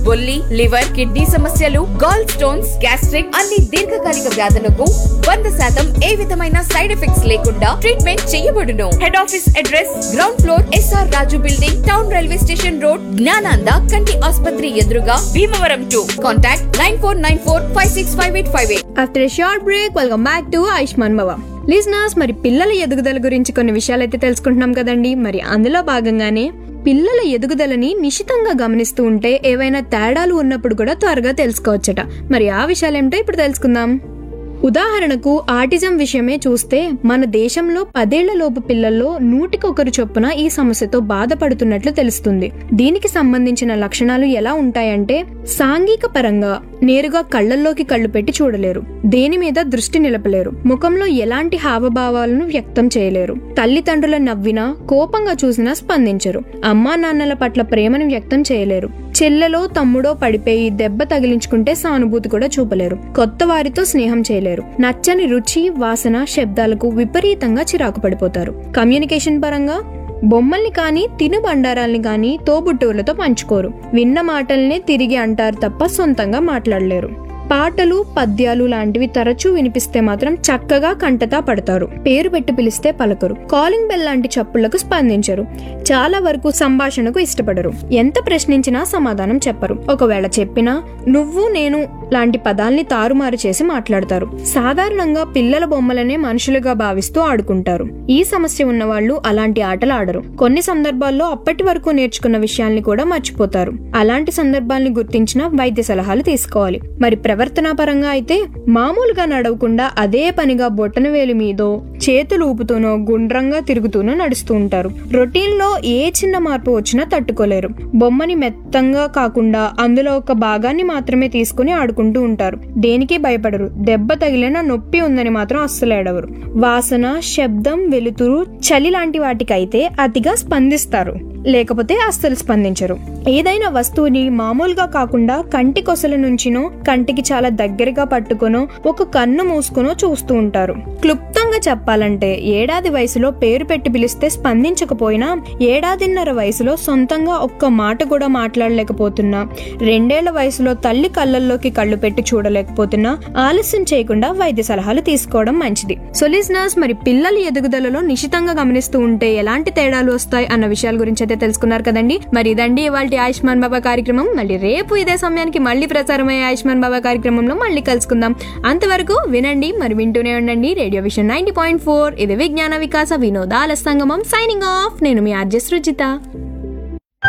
బొల్లి liver kidney సమస్యలు gall stones gastric అన్ని దీర్ఘకాలిక వ్యాధులకు వంద శాతం ఏ విధమైన సైడ్ ఎఫెక్ట్స్ లేకుండా ట్రీట్మెంట్ చేయబడును head office address ground floor SR Raju building town railway station road Gnananda కంటి ఆసుపత్రి ఎదురుగా Bhimavaram to contact nine four nine four five six five eight five eight after a short break welcome back to Ayushman Bhava listeners మరి పిల్లల ఎదుగుదల గురించి కొన్ని విషయాలు అయితే తెలుసుకుంటున్నాం కదండి మరి అందులో భాగంగానే పిల్లల ఎదుగుదలని నిశితంగా గమనిస్తూ ఉంటే ఏవైనా తేడాలు ఉన్నప్పుడు కూడా త్వరగా తెలుసుకోవచ్చట మరి ఆ విషయాలేమిటో ఇప్పుడు తెలుసుకుందాం ఉదాహరణకు ఆటిజం విషయమే చూస్తే మన దేశంలో పదేళ్ల లోపు పిల్లల్లో నూటికొకరు చొప్పున ఈ సమస్యతో బాధపడుతున్నట్లు తెలుస్తుంది దీనికి సంబంధించిన లక్షణాలు ఎలా ఉంటాయంటే సాంఘిక పరంగా నేరుగా కళ్ళల్లోకి కళ్ళు పెట్టి చూడలేరు దేని మీద దృష్టి నిలపలేరు ముఖంలో ఎలాంటి హావభావాలను వ్యక్తం చేయలేరు తల్లిదండ్రుల నవ్వినా కోపంగా చూసినా స్పందించరు అమ్మా నాన్నల పట్ల ప్రేమను వ్యక్తం చేయలేరు చెల్లెలో తమ్ముడో పడిపోయి దెబ్బ తగిలించుకుంటే సానుభూతి కూడా చూపలేరు కొత్త వారితో స్నేహం చేయలేరు నచ్చని రుచి వాసన శబ్దాలకు విపరీతంగా చిరాకు పడిపోతారు కమ్యూనికేషన్ పరంగా బొమ్మల్ని కానీ తినుబండారాల్ని కానీ తోబుట్టువులతో పంచుకోరు విన్న మాటల్నే తిరిగి అంటారు తప్ప సొంతంగా మాట్లాడలేరు పాటలు పద్యాలు లాంటివి తరచూ వినిపిస్తే మాత్రం చక్కగా కంటతా పడతారు పేరు పెట్టి పిలిస్తే పలకరు కాలింగ్ బెల్ లాంటి చప్పుళ్లకు స్పందించరు చాలా వరకు సంభాషణకు ఇష్టపడరు ఎంత ప్రశ్నించినా సమాధానం చెప్పరు ఒకవేళ చెప్పినా నువ్వు నేను లాంటి పదాల్ని తారుమారు చేసి మాట్లాడతారు సాధారణంగా పిల్లల బొమ్మలనే మనుషులుగా భావిస్తూ ఆడుకుంటారు ఈ సమస్య ఉన్న వాళ్ళు అలాంటి ఆటలు ఆడరు కొన్ని సందర్భాల్లో అప్పటి వరకు నేర్చుకున్న విషయాల్ని కూడా మర్చిపోతారు అలాంటి సందర్భాల్ని గుర్తించిన వైద్య సలహాలు తీసుకోవాలి మరి ప్రవర్తన పరంగా అయితే మామూలుగా నడవకుండా అదే పనిగా బొట్టన వేలి మీదో చేతులు ఊపుతూనో గుండ్రంగా తిరుగుతూనో నడుస్తూ ఉంటారు రొటీన్ లో ఏ చిన్న మార్పు వచ్చినా తట్టుకోలేరు బొమ్మని మెత్తంగా కాకుండా అందులో ఒక భాగాన్ని మాత్రమే తీసుకుని ఆడుకుంటూ ఉంటారు దేనికి భయపడరు దెబ్బ తగిలిన నొప్పి ఉందని మాత్రం అస్సలు ఏడవరు వాసన శబ్దం వెలుతురు చలి లాంటి వాటికైతే అతిగా స్పందిస్తారు లేకపోతే అస్సలు స్పందించరు ఏదైనా వస్తువుని మామూలుగా కాకుండా కంటి కొసల నుంచినో కంటికి చాలా దగ్గరగా పట్టుకొనో ఒక కన్ను మూసుకునో చూస్తూ ఉంటారు క్లుప్తంగా చెప్పాలంటే ఏడాది వయసులో పేరు పెట్టి పిలిస్తే స్పందించకపోయినా ఏడాదిన్నర వయసులో సొంతంగా ఒక్క మాట కూడా మాట్లాడలేకపోతున్నా రెండేళ్ల వయసులో తల్లి కళ్ళల్లోకి కళ్ళు పెట్టి చూడలేకపోతున్నా ఆలస్యం చేయకుండా వైద్య సలహాలు తీసుకోవడం మంచిది సొలిసినర్స్ మరి పిల్లల ఎదుగుదలలో నిశితంగా గమనిస్తూ ఉంటే ఎలాంటి తేడాలు వస్తాయి అన్న విషయాల గురించి అయితే తెలుసుకున్నారు కదండి మరి ఇదండి ఇవాళ ఆయుష్మాన్ బాబా కార్యక్రమం మళ్ళీ రేపు ఇదే సమయానికి మళ్ళీ ప్రసారమయ్యే ఆయుష్మాన్ బాబా కార్యక్రమంలో మళ్ళీ కలుసుకుందాం అంతవరకు వినండి మరి వింటూనే ఉండండి radio vision ninety point four ఇది విజ్ఞాన వికాస వినోదాల సంగమం సైనింగ్ ఆఫ్ నేను మీ ఆర్జెస్ రుచిత